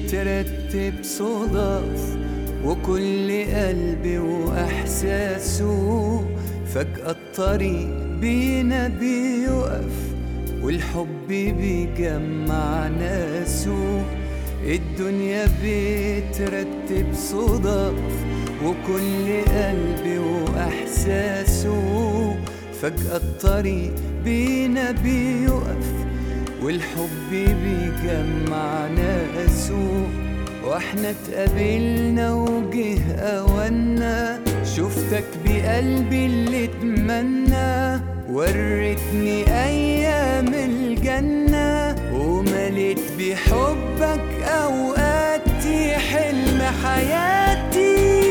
بيترتب صدف وكل قلب وإحساسه فجأة الطريق بينا بيقف والحب بيجمع ناسه الدنيا بترتب صدف وكل قلب وإحساسه فجأة الطريق بينا بيقف والحب بيجمع ناسه واحنا اتقابلنا وجه اونا شفتك بقلبي اللي اتمنى وريتني ايام الجنة ومليت بحبك اوقاتي حلم حياتي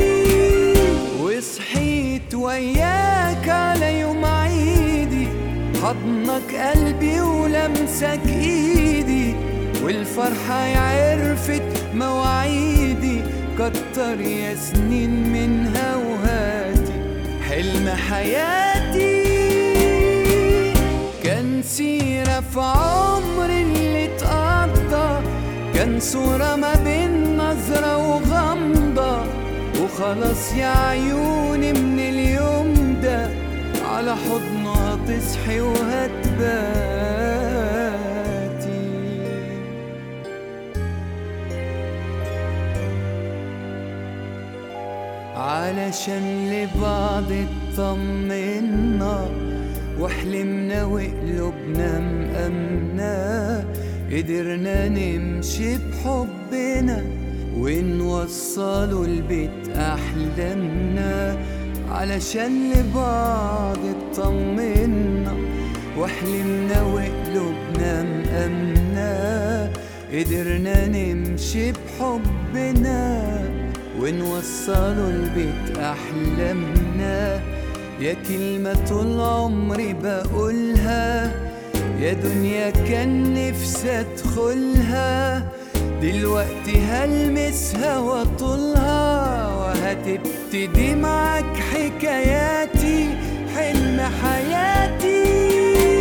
وصحيت وياك على يوم عيدي حضنك قلبي ولمسك ايدي والفرحة عرفت مواعيدي كتر يا سنين منها وهاتي حلم حياتي كان سيرة في عمري اللي اتقضى كان صورة ما بين نظرة وغمضة وخلاص يا عيوني من اليوم ده على حضنها تصحي وهتباتي علشان لبعض اطمنا وحلمنا وقلوبنا مأمنة قدرنا نمشي بحبنا ونوصلوا البيت أحلامنا علشان لبعض اطمنا وحلمنا وقلوبنا مأمنة قدرنا نمشي بحبنا ونوصلوا البيت أحلامنا يا كلمة طول عمري بقولها يا دنيا كان نفسي أدخلها دلوقتي هلمسها واطولها وهتبتدي معاك حكاياتي حلم حياتي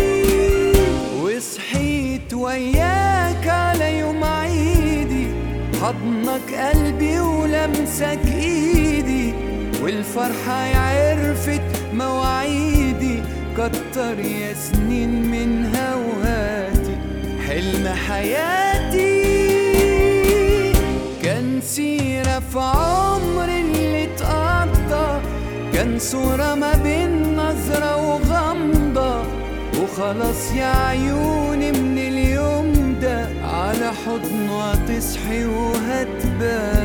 وصحيت وياك على يوم عيدي حضنك قلبي ولمسك ايدي والفرحة عرفت مواعيدي كتر يا سنين منها وهاتي حلم حياتي كان سيرة في عمري اللي اتقضى كان صورة ما بين نظرة وغمضة وخلاص يا عيوني من اليوم ده على حضنها تصحي وهتبان